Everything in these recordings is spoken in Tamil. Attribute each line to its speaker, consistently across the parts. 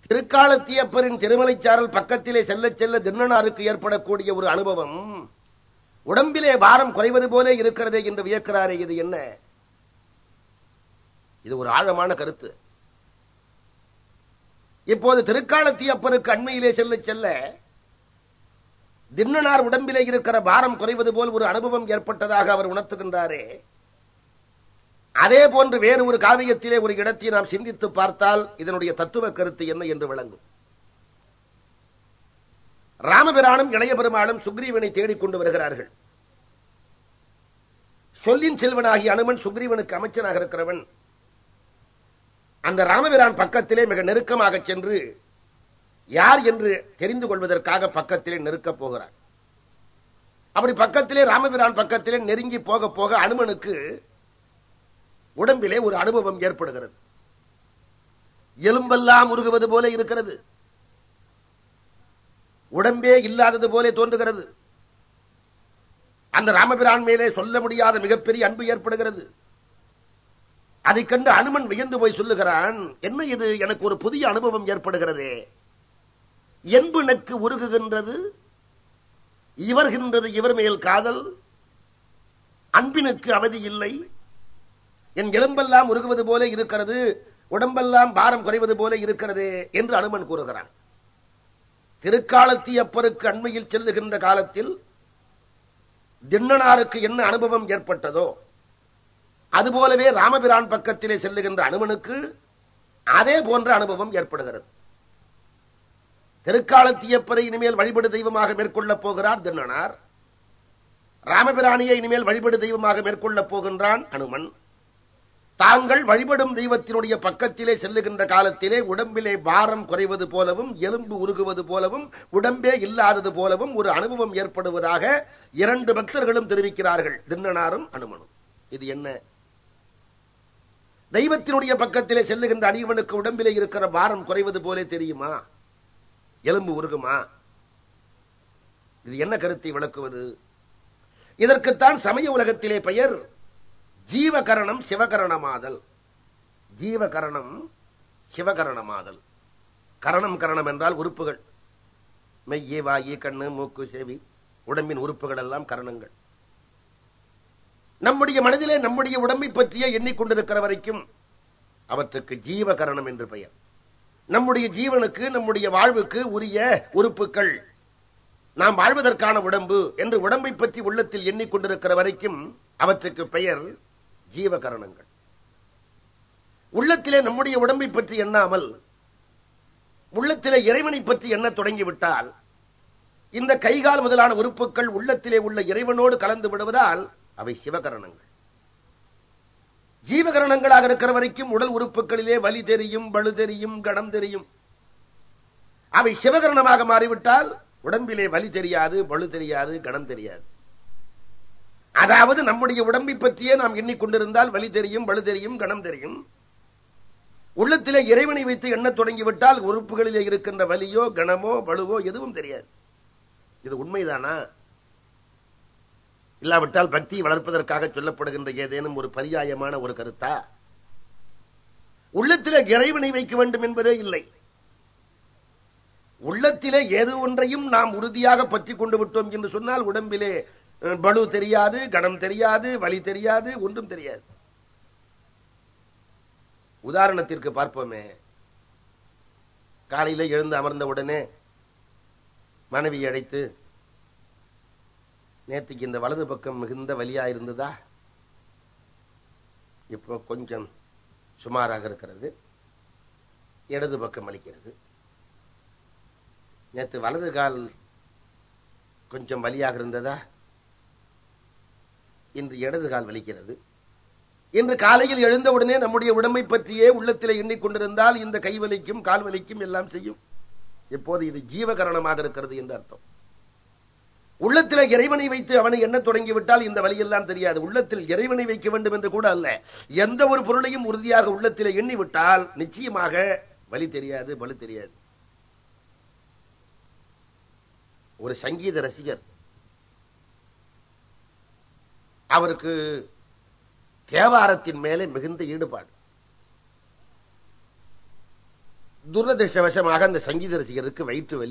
Speaker 1: திருக்காலத்தியப்பரின் திருமலைச்சாரல் பக்கத்திலே செல்ல செல்ல தின்னனாருக்கு ஏற்படக்கூடிய ஒரு அனுபவம் உடம்பிலே பாரம் குறைவது போல இருக்கிறதே என்று வியக்கிறாரே இது என்ன இது ஒரு ஆழமான கருத்து இப்போது திருக்காலத்தியப்பருக்கு அண்மையிலே செல்ல செல்ல தின்னனார் உடம்பிலே இருக்கிற பாரம் குறைவது போல் ஒரு அனுபவம் ஏற்பட்டதாக அவர் உணர்த்துகின்றாரே அதே போன்று வேறு ஒரு காவியத்திலே ஒரு இடத்தை நாம் சிந்தித்து பார்த்தால் இதனுடைய தத்துவ கருத்து என்ன என்று விளங்கும் ராமபிரானும் இளைய பெருமாளும் சுக்ரீவனை தேடிக் கொண்டு வருகிறார்கள் சொல்லின் செல்வனாகிய அனுமன் சுக்ரீவனுக்கு அமைச்சனாக இருக்கிறவன் அந்த ராமபிரான் பக்கத்திலே மிக நெருக்கமாக சென்று யார் என்று தெரிந்து கொள்வதற்காக பக்கத்திலே நெருக்கப் போகிறார் அப்படி பக்கத்திலே ராமபிரான் பக்கத்திலே நெருங்கி போக போக அனுமனுக்கு உடம்பிலே ஒரு அனுபவம் ஏற்படுகிறது எலும்பெல்லாம் உருகுவது போல இருக்கிறது உடம்பே இல்லாதது போல தோன்றுகிறது அந்த ராமபிரான் மேலே சொல்ல முடியாத மிகப்பெரிய அன்பு ஏற்படுகிறது அதைக் கண்டு அனுமன் வியந்து போய் சொல்லுகிறான் என்ன இது எனக்கு ஒரு புதிய அனுபவம் ஏற்படுகிறதே என்பு நெக்கு உருகுகின்றது இவர்கின்றது இவர் மேல் காதல் அன்பினுக்கு அவதி இல்லை என் எலும்பெல்லாம் உருகுவது போல இருக்கிறது உடம்பெல்லாம் பாரம் குறைவது போல இருக்கிறது என்று அனுமன் கூறுகிறான் திருக்காலத்தியப்பருக்கு அண்மையில் செல்லுகின்ற காலத்தில் தின்னனாருக்கு என்ன அனுபவம் ஏற்பட்டதோ அதுபோலவே ராமபிரான் பக்கத்திலே செல்லுகின்ற அனுமனுக்கு அதே போன்ற அனுபவம் ஏற்படுகிறது திருக்காலத்தியப்பரை இனிமேல் வழிபடு தெய்வமாக மேற்கொள்ளப் போகிறார் தின்னனார் ராமபிராணியை இனிமேல் வழிபடு தெய்வமாக மேற்கொள்ளப் போகின்றான் அனுமன் தாங்கள் வழிபடும் தெய்வத்தினுடைய பக்கத்திலே செல்லுகின்ற காலத்திலே உடம்பிலே பாரம் குறைவது போலவும் எலும்பு உருகுவது போலவும் உடம்பே இல்லாதது போலவும் ஒரு அனுபவம் ஏற்படுவதாக இரண்டு பக்தர்களும் தெரிவிக்கிறார்கள் தின்னனாரும் அனுமனும் இது என்ன தெய்வத்தினுடைய பக்கத்திலே செல்லுகின்ற அடியவனுக்கு உடம்பிலே இருக்கிற பாரம் குறைவது போலே தெரியுமா எலும்பு உருகுமா இது என்ன கருத்தை விளக்குவது இதற்குத்தான் சமய உலகத்திலே பெயர் ஜீவகரணம் சிவகரணமாதல் ஜீவகரணம் சிவகரணமாதல் கரணம் கரணம் என்றால் உறுப்புகள் மெய்யே வாயி கண்ணு மூக்கு செவி உடம்பின் உறுப்புகள் எல்லாம் கரணங்கள் நம்முடைய மனதிலே நம்முடைய உடம்பை பற்றிய எண்ணிக்கொண்டிருக்கிற வரைக்கும் அவற்றுக்கு ஜீவகரணம் என்று பெயர் நம்முடைய ஜீவனுக்கு நம்முடைய வாழ்வுக்கு உரிய உறுப்புகள் நாம் வாழ்வதற்கான உடம்பு என்று உடம்பை பற்றி உள்ளத்தில் எண்ணிக்கொண்டிருக்கிற வரைக்கும் அவற்றுக்கு பெயர் ஜீவகரணங்கள் உள்ளத்திலே நம்முடைய உடம்பை பற்றி எண்ணாமல் உள்ளத்திலே இறைவனை பற்றி எண்ண தொடங்கிவிட்டால் இந்த கைகால் முதலான உறுப்புகள் உள்ளத்திலே உள்ள இறைவனோடு கலந்து விடுவதால் அவை சிவகரணங்கள் ஜீவகரணங்களாக இருக்கிற வரைக்கும் உடல் உறுப்புகளிலே வலி தெரியும் பழு தெரியும் கணம் தெரியும் அவை சிவகரணமாக மாறிவிட்டால் உடம்பிலே வலி தெரியாது பழு தெரியாது கணம் தெரியாது அதாவது நம்முடைய உடம்பை பற்றியே நாம் எண்ணிக்கொண்டிருந்தால் வலி தெரியும் பழு தெரியும் கணம் தெரியும் உள்ளத்திலே இறைவனை வைத்து எண்ணத் தொடங்கிவிட்டால் உறுப்புகளிலே இருக்கின்ற வலியோ கணமோ பழுவோ எதுவும் தெரியாது இது உண்மைதானா இல்லாவிட்டால் பக்தியை வளர்ப்பதற்காக சொல்லப்படுகின்ற ஏதேனும் ஒரு பரியாயமான ஒரு கருத்தா உள்ளத்திலே இறைவனை வைக்க வேண்டும் என்பதே இல்லை உள்ளத்திலே ஏது ஒன்றையும் நாம் உறுதியாக பற்றி கொண்டு விட்டோம் என்று சொன்னால் உடம்பிலே அஹ், பளு தெரியாது கணம் தெரியாது வலி தெரியாது ஒன்றும் தெரியாது உதாரணத்திற்கு பார்ப்போமே காலையில எழுந்து அமர்ந்த உடனே மனைவி அழைத்து நேற்றுக்கு இந்த வலது பக்கம் மிகுந்த வலியா இருந்ததா இப்போ கொஞ்சம் சுமாராக இருக்கிறது இடது பக்கம் வலிக்கிறது நேற்று வலது கால் கொஞ்சம் வலியாக இருந்ததா இன்று இடது கால் வலிக்கிறது இன்று காலையில் எழுந்தவுடனே நம்முடைய உடம்பை பற்றியே உள்ளத்திலே எண்ணிக்கொண்டிருந்தால் இந்த கை வலிக்கும் கால் வலிக்கும் எல்லாம் செய்யும் இப்போது இது ஜீவகரணமாக இருக்கிறது என்று அர்த்தம் உள்ளத்திலே இறைவனை வைத்து அவனை எண்ணத் தொடங்கிவிட்டால் இந்த வழியெல்லாம் தெரியாது உள்ளத்தில் இறைவனை வைக்க வேண்டும் என்று கூட அல்ல எந்த ஒரு பொருளையும் உறுதியாக உள்ளத்திலே எண்ணிவிட்டால் நிச்சயமாக வலி தெரியாது வலு தெரியாது ஒரு சங்கீத ரசிகர் அவருக்கு தேவாரத்தின் மேலே மிகுந்த ஈடுபாடு துரதிருஷ்டவசமாக அந்த சங்கீத ரசிகருக்கு வயிற்று வலி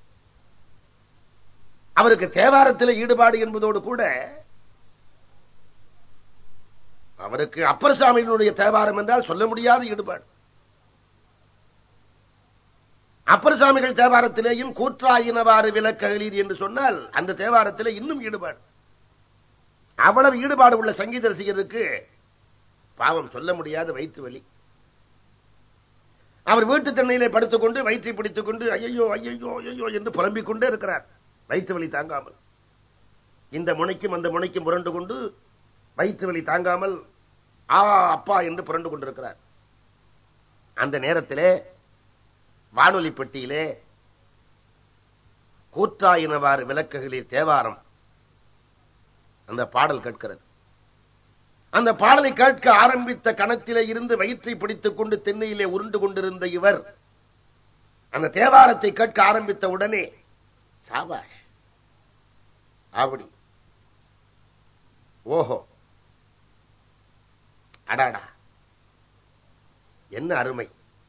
Speaker 1: அவருக்கு தேவாரத்தில் ஈடுபாடு என்பதோடு கூட அவருக்கு அப்பர் சாமியினுடைய தேவாரம் என்றால் சொல்ல முடியாத ஈடுபாடு அப்பர் சாமிகள் தேவாரத்திலேயும் கூற்றாயினவாறு விலக்ககளீர் என்று சொன்னால் அந்த தேவாரத்திலே இன்னும் ஈடுபாடு அவ்வளவு ஈடுபாடு உள்ள சங்கீத ரசிகருக்கு பாவம் சொல்ல முடியாத வயிற்று வலி அவர் வீட்டு தென்னையிலே படுத்துக்கொண்டு வயிற்றை பிடித்துக் கொண்டு ஐயோ ஐயோ ஐயோ என்று புலம்பிக் கொண்டே இருக்கிறார் வயிற்று வலி தாங்காமல் இந்த முனைக்கும் அந்த முனைக்கும் புரண்டு கொண்டு வயிற்று வலி தாங்காமல் ஆ அப்பா என்று புரண்டு கொண்டிருக்கிறார் அந்த நேரத்திலே வானொலி பெட்டியிலே கூற்றாயினவாறு விளக்குகளில் தேவாரம் அந்த பாடல் கேட்கிறது அந்த பாடலை கேட்க ஆரம்பித்த கணத்திலே இருந்து வயிற்றை பிடித்துக் கொண்டு தென்னையிலே உருண்டு கொண்டிருந்த இவர் அந்த தேவாரத்தை கேட்க ஆரம்பித்த உடனே சாபாஷ் அப்படி ஓஹோ அடாடா என்ன அருமை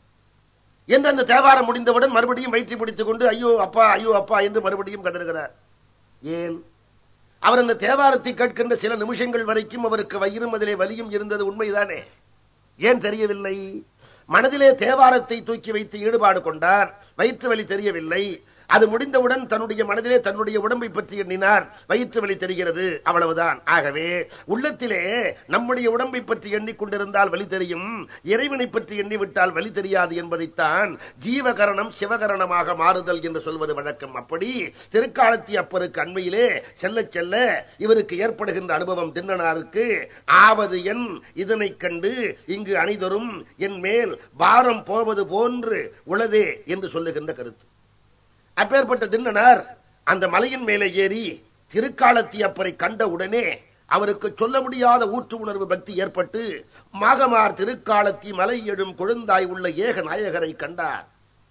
Speaker 1: என்று அந்த தேவாரம் முடிந்தவுடன் மறுபடியும் வயிற்றை பிடித்துக் கொண்டு ஐயோ அப்பா ஐயோ அப்பா என்று மறுபடியும் கதறுகிறார் ஏன் அவர் அந்த தேவாரத்தை கேட்கின்ற சில நிமிஷங்கள் வரைக்கும் அவருக்கு வயிறும் அதிலே வலியும் இருந்தது உண்மைதானே ஏன் தெரியவில்லை மனதிலே தேவாரத்தை தூக்கி வைத்து ஈடுபாடு கொண்டார் வயிற்று வலி தெரியவில்லை அது முடிந்தவுடன் தன்னுடைய மனதிலே தன்னுடைய உடம்பை பற்றி எண்ணினார் வயிற்று வலி தெரிகிறது அவ்வளவுதான் ஆகவே உள்ளத்திலே நம்முடைய உடம்பை பற்றி எண்ணிக்கொண்டிருந்தால் வலி தெரியும் இறைவனை பற்றி எண்ணிவிட்டால் வலி தெரியாது என்பதைத்தான் ஜீவகரணம் சிவகரணமாக மாறுதல் என்று சொல்வது வழக்கம் அப்படி திருக்காலத்தி அப்பருக்கு அண்மையிலே செல்ல செல்ல இவருக்கு ஏற்படுகின்ற அனுபவம் தின்னனாருக்கு ஆவது என் இதனை கண்டு இங்கு அணிதரும் என் மேல் பாரம் போவது போன்று உளதே என்று சொல்லுகின்ற கருத்து அப்பேற்பட்ட தின்னனார் அந்த மலையின் மேலே ஏறி திருக்காலத்தி அப்பரை கண்ட உடனே அவருக்கு சொல்ல முடியாத ஊற்று உணர்வு பக்தி ஏற்பட்டு மாகமார் திருக்காலத்தி மலை எழும் கொழுந்தாய் உள்ள ஏக நாயகரை கண்டார்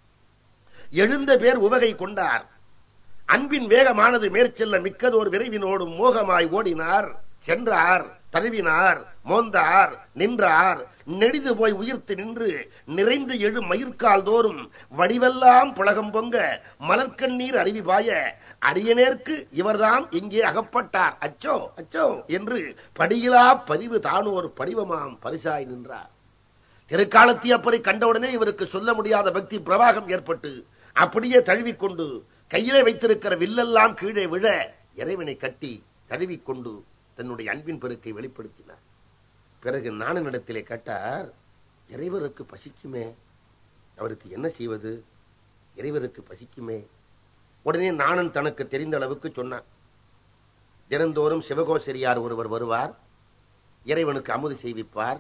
Speaker 1: எழுந்த பேர் உவகை கொண்டார் அன்பின் வேகமானது மேற்செல்ல மிக்கதோர் விரைவினோடும் மோகமாய் ஓடினார் சென்றார் தழுவினார் மோந்தார் நின்றார் நெடிது போய் உயிர்த்து நின்று நிறைந்து எழு மயிர்கால் தோறும் வடிவெல்லாம் புலகம் பொங்க மலர்க்கண்ணீர் அருவி பாய அரியனேற்கு இவர்தான் இங்கே அகப்பட்டார் அச்சோ அச்சோ என்று படியிலா பதிவு தானோர் படிவமாம் பரிசாய் நின்றார் திருக்காலத்தி அப்பரை கண்டவுடனே இவருக்கு சொல்ல முடியாத பக்தி பிரவாகம் ஏற்பட்டு அப்படியே தழுவிக்கொண்டு கையிலே வைத்திருக்கிற வில்லெல்லாம் கீழே விழ இறைவனை கட்டி தழுவிக்கொண்டு தன்னுடைய அன்பின் பெருக்கை வெளிப்படுத்தினார் பிறகு நாணனிடத்திலே கேட்டார் இறைவருக்கு பசிக்குமே அவருக்கு என்ன செய்வது இறைவருக்கு பசிக்குமே உடனே நாணன் தனக்கு தெரிந்த அளவுக்கு சொன்னான் தினந்தோறும் சிவகோசரியார் ஒருவர் வருவார் இறைவனுக்கு அமுது செய்விப்பார்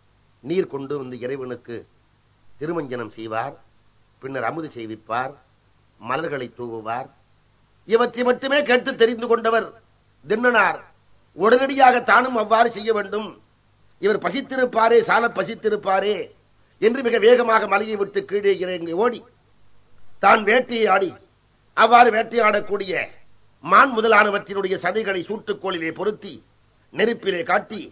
Speaker 1: நீர் கொண்டு வந்து இறைவனுக்கு திருமஞ்சனம் செய்வார் பின்னர் அமுது செய்விப்பார் மலர்களை தூவுவார் இவற்றை மட்டுமே கேட்டு தெரிந்து கொண்டவர் தின்னனார் உடனடியாக தானும் அவ்வாறு செய்ய வேண்டும் இவர் பசித்திருப்பாரே சால பசித்திருப்பாரே என்று மிக வேகமாக மலையை விட்டு கீழே இறங்கி ஓடி தான் வேட்டையை ஆடி அவ்வாறு வேட்டையாடக்கூடிய மான் முதலானவற்றினுடைய சதைகளை சூட்டுக்கோளிலே பொருத்தி நெருப்பிலே காட்டி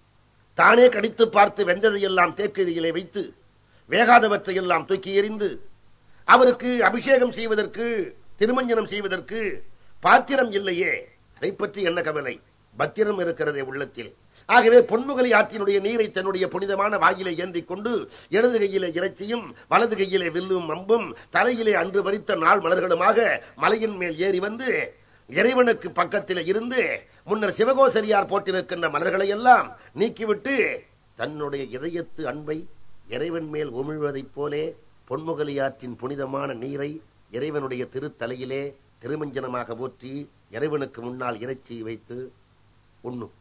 Speaker 1: தானே கடித்து பார்த்து வெந்ததையெல்லாம் தேக்கிரியிலே வைத்து வேகாதவற்றையெல்லாம் தூக்கி எறிந்து அவருக்கு அபிஷேகம் செய்வதற்கு திருமஞ்சனம் செய்வதற்கு பாத்திரம் இல்லையே அதை பற்றி என்ன கவலை பத்திரம் இருக்கிறதே உள்ளத்தில் ஆகவே பொன்முகலி ஆற்றினுடைய நீரை தன்னுடைய புனிதமான வாயிலை ஏந்திக் கொண்டு இடது கையிலே இறைச்சியும் வலது கையிலே வில்லும் அம்பும் தலையிலே அன்று வரித்த நாள் மலர்களுமாக மலையின் மேல் ஏறி வந்து இறைவனுக்கு பக்கத்தில் இருந்து முன்னர் சிவகோசரியார் போட்டிருக்கின்ற மலர்களை எல்லாம் நீக்கிவிட்டு தன்னுடைய இதயத்து அன்பை இறைவன் மேல் உமிழ்வதைப் போலே பொன்முகலியாற்றின் புனிதமான நீரை இறைவனுடைய திருத்தலையிலே திருமஞ்சனமாக ஊற்றி இறைவனுக்கு முன்னால் இறைச்சி வைத்து உண்ணும்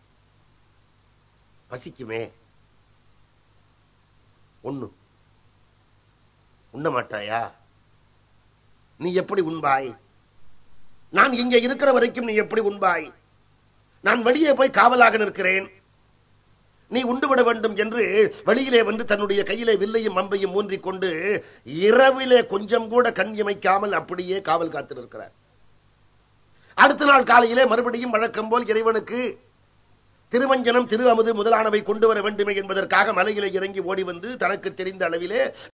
Speaker 1: பசிக்குமே உண்ணு உண்ண மாட்டாயா நீ எப்படி உண்பாய் நான் இங்கே இருக்கிற வரைக்கும் நீ எப்படி உண்பாய் நான் வெளியே போய் காவலாக நிற்கிறேன் நீ உண்டு விட வேண்டும் என்று வெளியிலே வந்து தன்னுடைய கையிலே வில்லையும் அம்பையும் ஊன்றிக் கொண்டு இரவிலே கொஞ்சம் கூட கண் இமைக்காமல் அப்படியே காவல் காத்து நிற்கிறார் அடுத்த நாள் காலையிலே மறுபடியும் வழக்கம் போல் இறைவனுக்கு திருமஞ்சனம் திரு அமுது முதலானவை கொண்டு வர வேண்டுமே என்பதற்காக மலையிலே இறங்கி ஓடி வந்து தனக்கு தெரிந்த அளவிலே